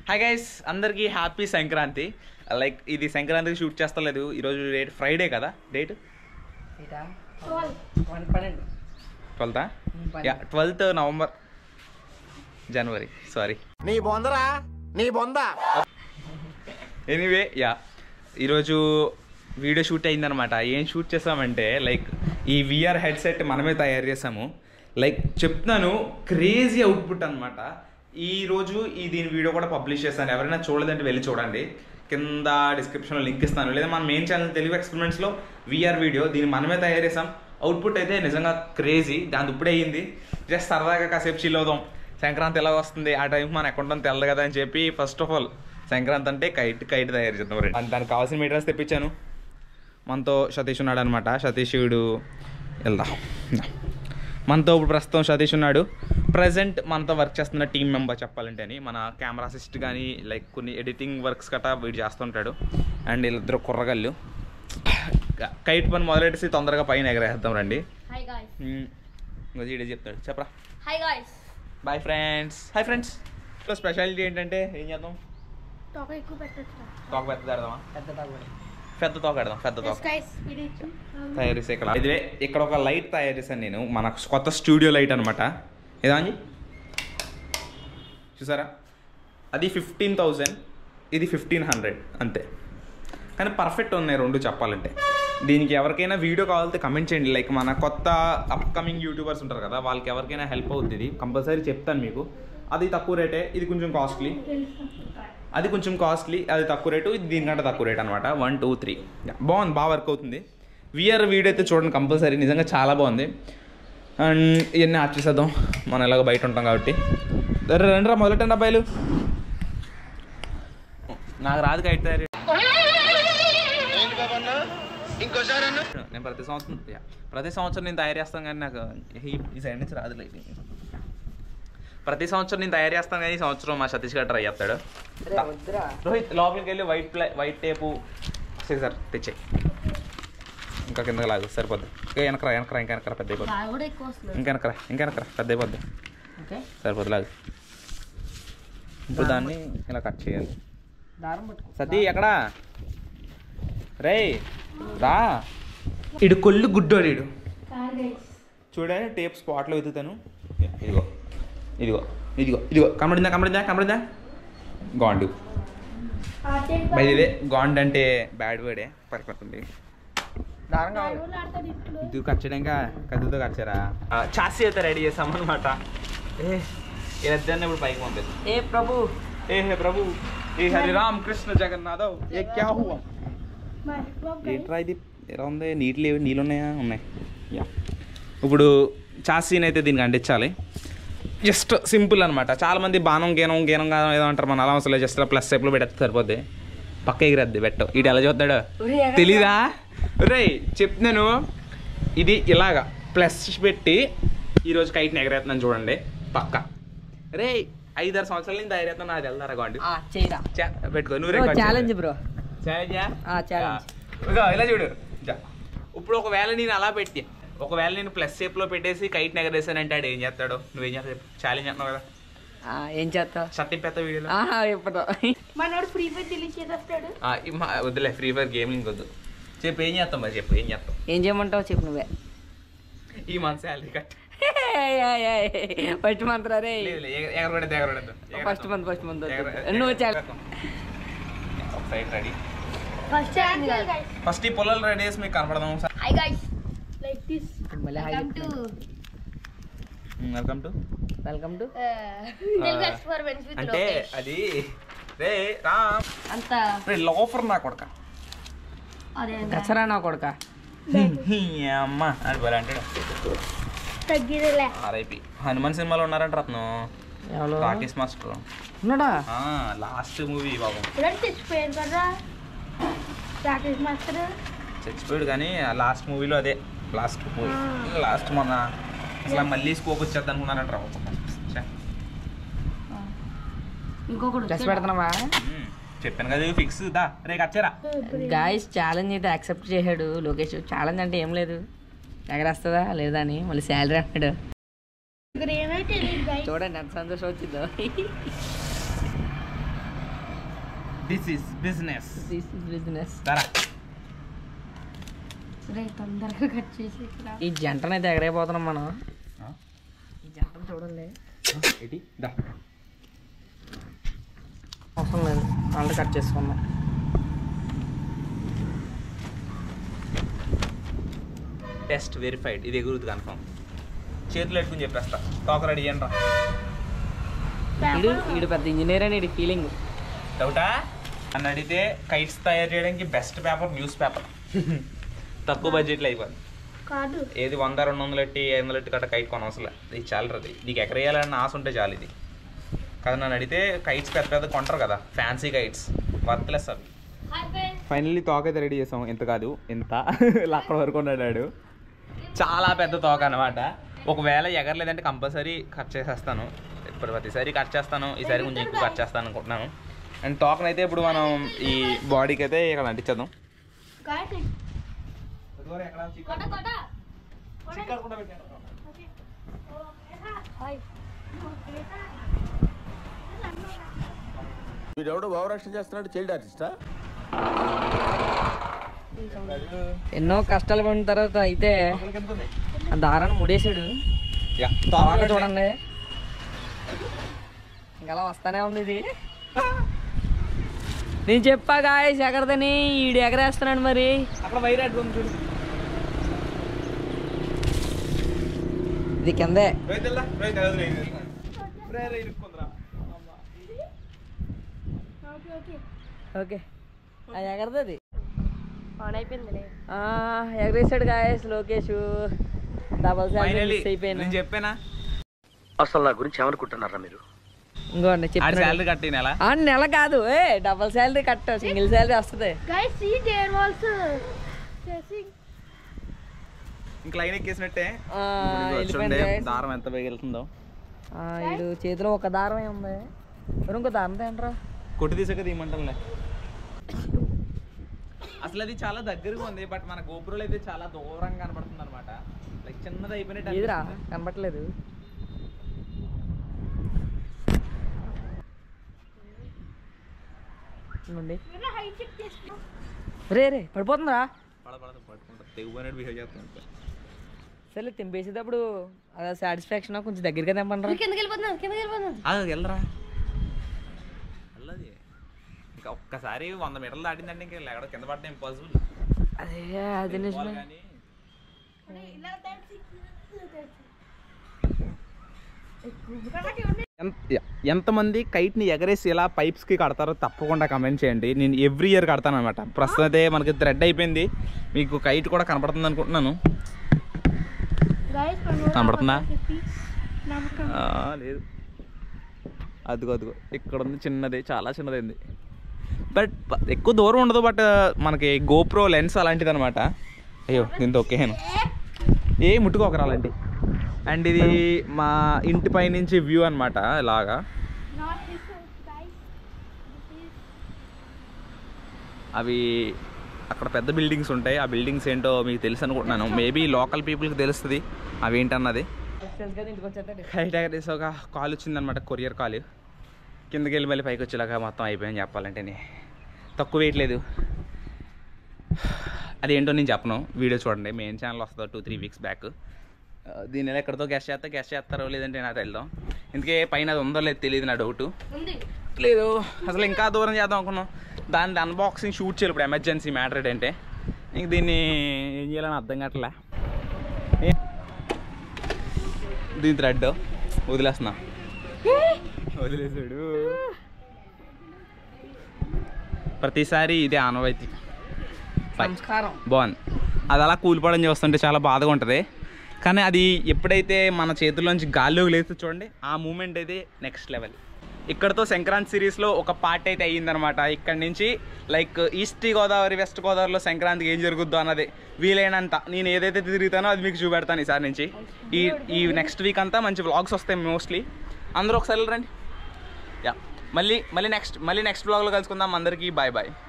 Hi guys అందరికీ happy Sankranti like ఇది సంక్రాంతికి షూట్ చేస్తలేదు ఈరోజు డేట్ ఫ్రైడే కదా డేట్ ఇటా వన్ పన్నెండు ట్వెల్తా పన్నెండు. యా ట్వెల్త్ నవంబర్ జనవరి సారీ నీ బొందరా నీ బొంద ఎనీవే యా ఈరోజు వీడియో షూట్ అయిందనమాట ఏం షూట్ చేసామంటే లైక్ ఈ విఆర్ హెడ్సెట్ మనమే తయారు చేసాము లైక్ చెప్తున్నాను క్రేజీ అవుట్పుట్ అనమాట ఈ రోజు ఈ దీని వీడియో కూడా పబ్లిష్ చేస్తాను ఎవరైనా చూడలేదంటే వెళ్ళి చూడండి కింద డిస్క్రిప్షన్లో లింక్ ఇస్తాను లేదా మన మెయిన్ ఛానల్ తెలుగు ఎక్స్పెరిమెంట్స్లో విఆర్ వీడియో దీన్ని మనమే తయారు చేసాం అవుట్పుట్ అయితే నిజంగా క్రేజీ దాని ఇప్పుడే అయ్యింది జస్ట్ సరదాగా కాసేపు చిల్ అవుదాం సంక్రాంతి ఎలా వస్తుంది ఆ టైంకి మన అకౌంట్ తెల్లదు కదా అని చెప్పి ఫస్ట్ ఆఫ్ ఆల్ సంక్రాంతి అంటే కైట్ కైట్ తయారు చేద్దాం రండి. దాని- దానికి కావాల్సిన మెటీరియల్స్ తెప్పించాను మనతో సతీష్ ఉన్నాడు అనమాట సతీష్ వీడు వెళ్దాం మనతో ఇప్పుడు ప్రస్తుతం సతీష్ ఉన్నాడు ప్రజెంట్ మనతో వర్క్ చేస్తున్న టీం మెంబర్ చెప్పాలంటే అని మన కెమెరా అసిస్ట్ కానీ లైక్ కొన్ని ఎడిటింగ్ వర్క్స్ గట్రా వీడు చేస్తుంటాడు అండ్ వీళ్ళిద్దరు కుర్రగళ్ళు కైట్ పని మొదలెట్టేసి తొందరగా పైన ఎగరేద్దాం రండి హాయ్ గాయ్స్ ఉమ్, ఇంకో వీడే చెప్తాడు చెప్పరా hi guys bye friends hi friends so speciality ఏంటంటే ఏం చేద్దాం తోక ఎక్కువ పెట్టొచ్చు తోక పెద్ద పెడదామా పెద్ద తాగుడు పెద్ద తోక పెడదాం పెద్ద తోక గైస్ వీడియో తయారు చేసే ఇక్కడ ఇదే ఇక్కడ ఒక లైట్ తయారు చేశాను నేను మన కొత్త స్టూడియో లైట్ అనమాట ఏదా అంజి చూసారా అది ఫిఫ్టీన్ థౌజండ్ ఇది ఫిఫ్టీన్ హండ్రెడ్ అంతే కానీ పర్ఫెక్ట్ ఉన్నాయి రెండు చెప్పాలంటే దీనికి ఎవరికైనా వీడియో కావాలంటే కమెంట్ చేయండి లైక్ మన కొత్త అప్కమింగ్ యూట్యూబర్స్ ఉంటారు కదా వాళ్ళకి ఎవరికైనా హెల్ప్ అవుతుంది ఇది కంపల్సరీ చెప్తాను మీకు అది తక్కువ రేటే ఇది కొంచెం కాస్ట్లీ అది కొంచెం కాస్ట్లీ అది తక్కువ రేటు ఇది దీనికంటే తక్కువ రేట్ అనమాట వన్ టూ త్రీ బాగుంది బాగా వర్క్ అవుతుంది విఆర్ వీడియో అయితే చూడండి కంపల్సరీ నిజంగా చాలా బాగుంది అండ్ ఇవన్నీ ఆర్ట్ చేసేద్దాం మనం ఎలాగో బయట ఉంటాం కాబట్టి రండి రండిరా మొదలెట్టండి అబ్బాయిలు నాకు రాదు కైట్ తయారు నేను ప్రతి సంవత్సరం యా, ప్రతి సంవత్సరం నేను తయారు చేస్తాను కానీ నాకు ఈ- ఈ సైడ్ నుంచి రాదు లైటింగ్ ప్రతి సంవత్సరం నేను తయారు చేస్తాను కానీ ఈ సంవత్సరం మా సతీష్ గారు ట్రై చేస్తాడు రే వద్దురా రోహిత్ లోపలికి వెళ్ళి వైట్ ప్లే వైట్ టేపు సార్ తెచ్చాయి ఇంకా కిందకి లాగు సరిపోద్ది ఇంకా వెనకరా వెనకరా ఇంకా వెనకరా పెద్ద అయిపోద్ది బాగా కూడా ఎక్కువ వస్తుంది ఇంకా వెనకరా ఇంకా వెనకరా పెద్ద అయిపోద్ది ఓకే సరిపోద్ది లాగు ఇప్పుడు దాన్ని ఇలా కట్ చేయాలి దారం పట్టుకో సతీ ఎక్కడా రే రా ఇడు కొల్లు గుడ్డోడు ఇడు చూడండి టేప్ స్పాట్లో వెతుకుతాను ఇదిగో ఇదిగో ఇదిగో ఇదిగో కనబడిందా కనబడిందా కనబడిందా గాండు బై ఇదే గాండ్ అంటే బ్యాడ్ వర్డే పరిపడుతుంది దారం కావాలి ఇది ఖచ్చితంగా కదుతో ఖర్చారా చాసి అయితే రెడీ చేసాం అనమాట ఏ ఇద్దరిని ఇప్పుడు పైకి పంపిస్తాం ఏ ప్రభు ఏ హే ప్రభు ఏ హరి రామ్ కృష్ణ జగన్నాథవ్ ఏ క్యా హువా ఏంట్రా ఇది ఎలా ఉంది నీళ్ళు లేవు నీళ్ళు ఉన్నాయా ఉన్నాయి యా ఇప్పుడు చాసీని అయితే దీనికి అంటించాలి జస్ట్ సింపుల్ అనమాట చాలా మంది బాణం గీనం గీనం గానం ఏదో అంటారు మన అలా అవసరం లేదు జస్ట్ ప్లస్ టైప్లో పెట్టేస్తే సరిపోద్ది పక్క ఎగిరద్ది పెట్టు ఇటు ఎలా చూస్తాడు ఒరేయ్, ఎగరరా. తెలీదా రే చెప్తున్నాను ఇది ఇలాగా ప్లస్ పెట్టి ఈరోజు కైట్ని ఎగరేస్తున్నాను చూడండి పక్క రే ఐదారు సంవత్సరాల నుంచి తయారేస్తాను నాకు వెళ్తారా గాండి ఆ చేయరా పెట్టుకో నువ్వు record ఛాలెంజ్ చేయి. బ్రో ఛాలెంజా? ఆ, ఛాలెంజ్. ఆ. ఇదిగో ఇలా చూడు జా. ఇప్పుడు ఒకవేళ నేను అలా పెట్టి ఒకవేళ నేను ప్లస్ షేప్ లో పెట్టేసి కైట్ ఎగరేసానంటే ఆడు ఏం చేస్తాడు నువ్వేం చేస్తావు ఛాలెంజ్ అంటున్నావు కదా ఏం చేస్తావు షర్ట్ పెద్ద వీడియోలో ఆహా ఇప్పుడు మనోడు ఫ్రీ ఫైర్ డిలీట్ చేసేస్తాడు ఆ, ఈ మా- వద్దులే ఫ్రీ ఫైర్ గేమింగ్ వద్దు చెప్పు ఏం చేస్తాం మరి చెప్పు ఏం చేస్తాం ఏం చేయమంటావు చెప్పు నువ్వే ఈ month salary cut first month రే లేదు ఎగరబడద్దు ఎగరబడద్దు ఫస్ట్ మంత్ ఫస్ట్ మంత్ నువ్వు చాలా ఒక సైడ్ రెడీ ఫస్ట్ ఫస్ట్ ఈ పొలాలు రెడీ చేసి మీకు కనపడదాం ఒకసారి హాయ్ గైస్ లైక్ దిస్ మళ్ళీ hi welcome to welcome to welcome to Telugu experiments with అంటే లోకేష్ అది రే రామ్ అంత రే లోఫర్ నా కొడక అదే దసరా నా కొడుక అమ్మ అని పోలే అంటాడు తగ్గిదిలే ఆర్ఐపి హనుమాన్ సినిమాలో ఉన్నారంట రత్నం ఎవరు రాకేష్ మాస్టర్ ఉన్నాడా లాస్ట్ మూవీ బాబు ఇప్పుడు తెచ్చిపోయాను కదా రాకేష్ మాస్టర్ చచ్చిపోయాడు కానీ లాస్ట్ మూవీలో అదే లాస్ట్ మూవీ లాస్ట్ మొన్న అసలు మళ్ళీ స్కోప్ వచ్చేద్ది అనుకున్నారంట రా పాపం. ఛే. ఇంకొకడు డ్రెస్ పెడుతున్నావా మ్మ్. చెప్పాను కదా ఫిక్స్ దా రే కచ్చారా గాయస్ ఛాలెంజ్ అయితే యాక్సెప్ట్ చేశాడు లోకేష్ ఛాలెంజ్ అంటే ఏం లేదు ఎగరేస్తుందా లేదా అని మళ్ళీ శాలరీ అన్నాడు ఇక్కడ ఏమైతే తెలియదు guys. చూడండి ఎంత సంతోషం వచ్చిందో this is business this is business దరా సరే తొందరగా కట్ చేసి రా. ఈ జంటనైతే ఎగరైపోతున్నాం మనం ఈ జంటను చూడండి ఏంటి దా అవసరం లేదు వాళ్ళు కట్ చేసుకుందాం టెస్ట్ వెరిఫైడ్ ఇది ఎగురుతుంది కన్ఫర్మ్ చేతులు పెట్టుకుని చెప్పేస్తా తోక రెడీ రా వీడు వీడు పెద్ద ఇంజనీర్ అని వీడి ఫీలింగ్ డౌటా అని అడిగితే కైట్స్ తయారు చేయడానికి బెస్ట్ పేపర్ న్యూస్ పేపర్ తక్కువ బడ్జెట్లో అయిపోయింది కాదు ఏది వంద రెండు వందలు ఎట్టి ఐదు వందలు ఎట్టి కట్ట కైట్ కొనవసలే ఇది చాలు అది నీకు ఎకరేయాలని ఆశ ఉంటే చాలు ఇది కదా నన్ను అడిగితే కైట్స్ పెద్ద పెద్ద కొంటారు కదా ఫ్యాన్సీ కైట్స్ వర్త్లెస్ అవి ఫైనల్లీ తోక అయితే రెడీ చేసాం ఎంత కాదు ఎంత అక్కడ వరకు ఉన్నాడు చాలా పెద్ద తోక అనమాట ఒకవేళ ఎగరలేదంటే కంపల్సరీ కట్ చేసేస్తాను ఇప్పుడు ప్రతిసారి కట్ చేస్తాను ఈసారి కొంచెం ఎక్కువ కట్ చేస్తాను అనుకుంటున్నాను అండ్ తోకనైతే అయితే ఇప్పుడు మనం ఈ బాడీకి అయితే ఇక్కడ అంటించేద్దాం కాదు కొట కొట హాయ్ వీడెవడో భావరక్షణ చేస్తున్నాడు చైల్డ్ ఆర్టిస్టా ఎన్నో కష్టాలు పడిన తర్వాత అయితే ఆ దారాన్ని ముడేసాడు యా, తోక తోక చూడండి ఇంకా అలా వస్తానే ఉంది ఇది నేను చెప్పా గాయస్ ఎగరదని ఈడు ఎగరేస్తున్నాడు మరి అక్కడ వైర్ అడ్డు ఉంది చూడు ఇది కిందే రోహిత్ వెళ్దా? రోహిత్ వెళ్ళదు, రోహిత్ వెళ్దా? రే, రే, ఇరుక్కుందిరా. ఓకే ఓకే ఓకే అది ఎగరదది ఆన్ అయిపోయిందిలే ఎగరేసాడు guys Lokesh double Finally, miss అయిపోయాను నేను చెప్పానా అసలు నా గురించి ఏమనుకుంటున్నారా మీరు ఇంకోండి ఆడి చెప్పాను శాలరీ కట్టి నెల ఆ నెల కాదు ఏ double salary cut single salary వస్తుంది గైస్ సీ దేర్ వాల్స్ చేసింగ్ ఇంక లైన్ ఎక్కేసినట్టే ఆ, ఇప్పుడు ఇది వెళ్ళిపోయింది వచ్చుండే, guys. దారం ఎంత వెళ్తుందో ఆ, ఈడు చేతిలో ఒక దారమే ఉంది మరి ఇంకో దారం తేంట్రా కొట్టి తీసాక తీయమంటానులే అసలు అది చాలా దగ్గరగా ఉంది బట్ మన గోపురంలో అయితే చాలా దూరంగా కనబడుతుంది అనమాట లైక్ చిన్నది అయిపోయినట్టు ఇదిరా అనిపిస్తుంది. కనపట్లేదు ఇదిగోండి. హైట్ చెక్ చేసుకో రే రే పడిపోతుందిరా పడ పడదు పట్టుకుంటా తెగుపోయినట్టు బిహేవ్ చేస్తుంది సరే తెంపేసేటప్పుడు అదే సాటిస్ఫాక్షన్ కొంచెం దగ్గరగా తెంపండి కిందకి వెళ్ళిపోతున్నాను కిందకి వెళ్ళిపోతున్నాను అది వెళ్ళరా వెళ్ళది ఇంకా ఒక్కసారి వంద మీటర్లు దాటిందంటే ఇంకా ఎక్కడ కింద పడడం ఇంపాసిబుల్ అదే అది నిజమే కానీ ఎంత- ఎంతమంది కైట్ని ఎగరేసి ఇలా పైప్స్కి కడతారో తప్పకుండా కమెంట్ చేయండి నేను ఎవ్రీ ఇయర్ కడతాను అనమాట ప్రస్తుతం అయితే మనకి థ్రెడ్ అయిపోయింది మీకు కైట్ కూడా కనపడుతుంది అనుకుంటున్నాను గైస్ కనపడుతుందా? నమ్మకం ఆ, లేదు అదిగో అదిగో ఇక్కడ ఉంది చిన్నది చాలా చిన్నది ఉంది బట్ ప- ఎక్కువ దూరం ఉండదు బట్ మనకి గోప్రో లెన్స్ అలాంటిది అనమాట అయ్యో దీంతో ఒకేను ఏ ముట్టుకోకరా అలాంటి అండ్ ఇది మా ఇంటి పై నుంచి వ్యూ అనమాట ఇలాగా నాట్ దిస్ గైస్ అవి అక్కడ పెద్ద బిల్డింగ్స్ ఉంటాయి ఆ బిల్డింగ్స్ ఏంటో మీకు తెలుసు అనుకుంటున్నాను మేబీ లోకల్ పీపుల్కి తెలుస్తుంది అవి ఏంటన్నది తెలుసు కదా ఇంటికి వచ్చేస్తాడు హైట్ ఎగరేసి ఒక కాల్ వచ్చిందనమాట కొరియర్ కాల్ కిందకి వెళ్ళి మళ్ళీ పైకి వచ్చేలాగా మొత్తం అయిపోయింది చెప్పాలంటే తక్కువ వేయట్లేదు అదేంటో నేను చెప్పను వీడియో చూడండి మెయిన్ ఛానల్ వస్తుంది టూ త్రీ వీక్స్ బ్యాక్ దీని ఎలా ఎక్కడితో గెస్ట్ చేస్తా గెస్ట్ చేస్తారో లేదంటే నాకు వెళ్దాం ఇందుకే పైన అది ఉందో లేదు తెలియదు నా డౌట్ ఉంది లేదు అసలు ఇంకా దూరం చేద్దాం అనుకున్నాం దాని అన్బాక్సింగ్ షూట్ చేయాలి ఇప్పుడు ఎమర్జెన్సీ మ్యాటర్ ఏంటంటే ఇంక దీన్ని ఏం చేయాలని అర్థం కావట్లే ఏ- దీని థ్రెడ్ వదిలేస్తున్నా వదిలేసాడు ప్రతిసారి ఇదే ఆనవాయితీ Bye. సంస్కారం బాగుంది అది అలా కూలిపోవడం చూస్తుంటే చాలా బాధగా ఉంటుంది కానీ అది ఎప్పుడైతే మన చేతుల్లోంచి గాల్లోకి లేస్తే చూడండి ఆ మూమెంట్ అయితే నెక్స్ట్ లెవెల్ ఇక్కడతో సంక్రాంతి సిరీస్లో ఒక పార్ట్ అయితే అయ్యిందనమాట ఇక్కడ నుంచి లైక్ ఈస్ట్ గోదావరి వెస్ట్ గోదావరిలో సంక్రాంతికి ఏం జరుగుద్దో అన్నది వీలైనంత నేను ఏదైతే తిరుగుతానో అది మీకు చూపెడతాను ఈసారి నుంచి ఈ ఈ నెక్స్ట్ వీక్ అంతా మంచి వ్లాగ్స్ వస్తాయి మోస్ట్లీ అందరూ ఒకసారి రండి యా మళ్ళీ మళ్ళీ నెక్స్ట్ మళ్ళీ నెక్స్ట్ వ్లాగ్లో కలుసుకుందాం అందరికీ బాయ్ బాయ్